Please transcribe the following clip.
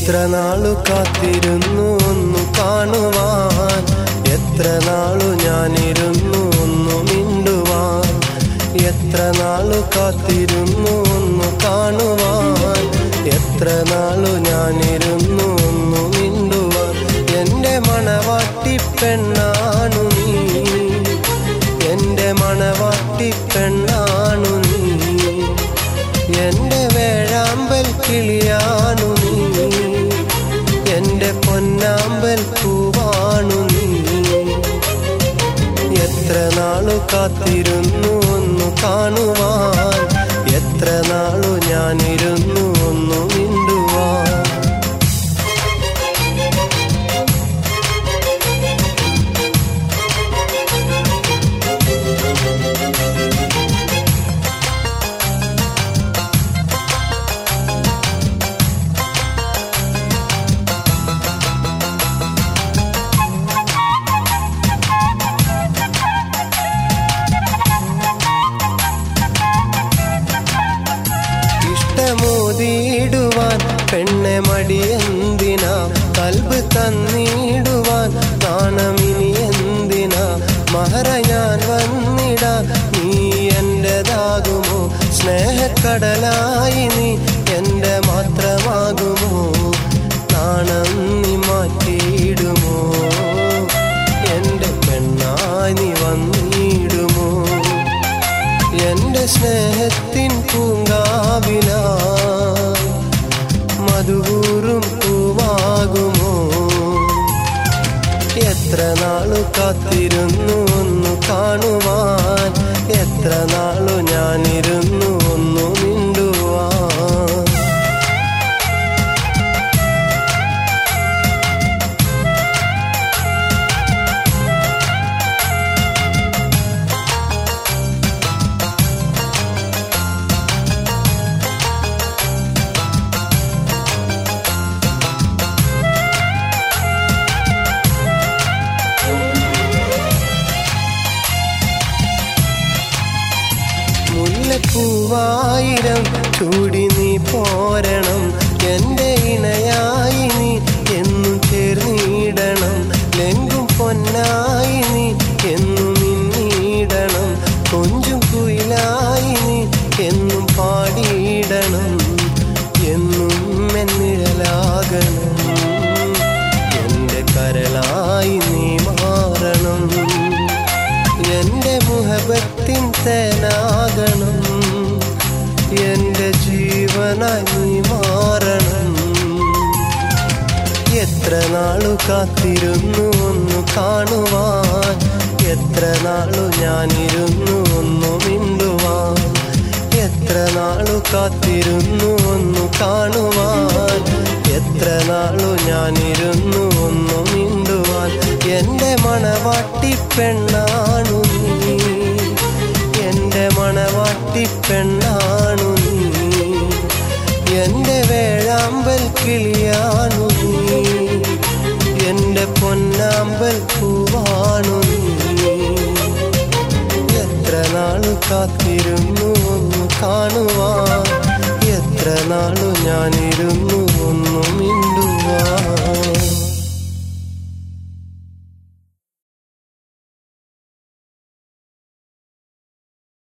എത്ര നാളു കാത്തിരുന്നു ഒന്നു കാണുവാൻ എത്ര നാളു ഞാനിരുന്നു ഒന്നു മിണ്ടുവാൻ എത്ര നാളു കാത്തിരുന്നു ഒന്നു കാണുവാൻ എത്ര നാളു ഞാനിരുന്നു ഒന്നു മിണ്ടുവാൻ എൻ്റെ മണവാട്ടി പെണ്ണാണു നീ എൻ്റെ മണവാട്ടി പെണ്ണാണു നീ എൻ്റെ വേഴാമ്പൽ കിളിയാണു നീ എൻ്റെ പൊന്നാമ്പൽ പൂവാണു നീ എത്ര നാളു കാത്തിരുന്നു ഒന്നു കാണുവാൻ എത്ര നാളു ഞാനിരുന്നു ഒന്നു മിണ്ടുവാൻ ഇഷ്ടമോതിയിടുവാൻ പെണ്ണെ മടിയെന്തിനാ കൽബ് തന്നിടുവാൻ നാണമിനി എന്തിനാ മഹറ ഞാൻ വന്നിടാ നീ എന്റേതാകുമോ സ്നേഹക്കടലായി നീ എന്റെ മാത്രമാകുമോ നാണം നീ മാറ്റിയിടുമോ എന്റെ പെണ്ണായി നീ വന്നിടുമോ എന്റെ സ്നേഹത്തിൻ പൂങ്കാവില മധുകൂറും പൂവാകുമോ എത്ര നാളു കാത്തിരുന്നു ഒന്നു കാണുവാൻ എത്ര നാളു ഞാനിരുന്നു ഒന്നു മിണ്ടുവാൻ മുല്ലപ്പൂവായിരം ചൂടി നീ പോരണം എൻ്റെ ഇണയായി നീ എന്നും ചേർന്നിടണം ലെങ്കും പൊന്നായി നീ എന്നും മിന്നിടണം കൊഞ്ചും കുയിലായി നീ എന്നും പാടിയിടണം എന്നും എന്നിഴലാകണം എൻ്റെ കരളായി നീ മാറണം എന്റെ മുഹബത്തിൻ തേനാകണം എന്റെ ജീവനായി നീ മാറണം എത്ര നാളു കാത്തിരുന്നു ഒന്നു കാണുവാൻ എത്ര നാളു ഞാനിരുന്നു ഒന്നു മിണ്ടുവാൻ എത്ര നാളു കാത്തിരുന്നു ഒന്നു കാണുവാൻ എത്ര നാളു ഞാനിരുന്നു ഒന്നു മിണ്ടുവാൻ എൻ്റെ മണവാട്ടി പെണ്ണാണു നീ എൻ്റെ മണവാട്ടി പെണ്ണാണു നീ എൻ്റെ വേഴാമ്പൽ കിളിയാണു നീ എൻ്റെ പൊന്നാമ്പൽ പൂവാണു നീ എത്ര നാളു കാത്തിരുന്നു ഒന്ന് കാണുവാൻ എത്ര നാളു ഞാനിരുന്നു